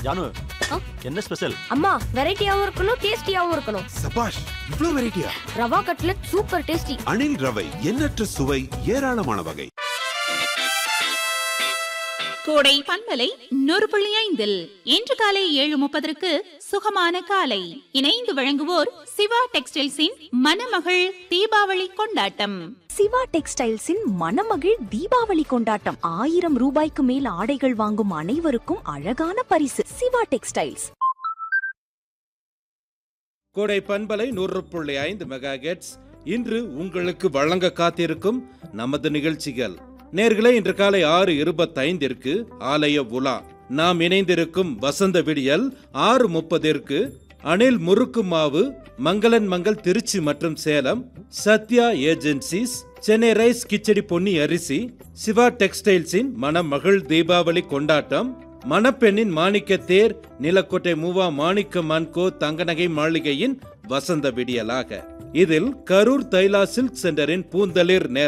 ஜானு ஆ? என்ன ஸ்பெஷல் அம்மா வெரைட்டியாவும் இருக்கணும் டேஸ்டியாவும் இருக்கணும் சபாஷ் இவ்ளோ வெரைட்டியா rava cutlet super tasty Anil ரவை எண்ணற்ற சுவை ஏராளமான வகை கோடை பண்பலை நூறு புள்ளி ஐந்தில் இன்று காலை ஏழு முப்பதற்கு சுகமான காலை இணைந்து வழங்குவோர் சிவா டெக்ஸ்டைல்ஸின் மணமகள் தீபாவளி கொண்டாட்டம் சிவா டெக்ஸ்டைல்ஸின் மணமகிழ் தீபாவளி கொண்டாட்டம் ஆயிரம் ரூபாய்க்கு மேல் ஆடைகள் வாங்கும் அனைவருக்கும் அழகான பரிசு சிவா டெக்ஸ்டைல்ஸ் கோடை பண்பலை நூறு புள்ளி ஐந்து மெகா இன்று உங்களுக்கு வழங்க காத்திருக்கும் நமது நிகழ்ச்சிகள் நேர்களே இன்று காலை ஆறு இருபத்தைந்திற்கு ஆலய உலா நாம் இணைந்திருக்கும் வசந்த விடியல் ஆறு முப்பதிற்கு அணில் முறுக்கு மாவு மங்களன் மங்கள் திருச்சி மற்றும் சேலம் சத்யா ஏஜென்சிஸ் சென்னை ரைஸ் கிச்சடி பொன்னி அரிசி சிவா டெக்ஸ்டைல்ஸின் மணமகள் தீபாவளி கொண்டாட்டம் மணப்பெண்ணின் மாணிக்க தேர் நிலக்கோட்டை மூவா மாணிக்க மன்கோ தங்கநகை மாளிகையின் வசந்த விடியலாக இதில் கரூர் தைலா சில்க் சென்டரின் பூந்தளிர் நேர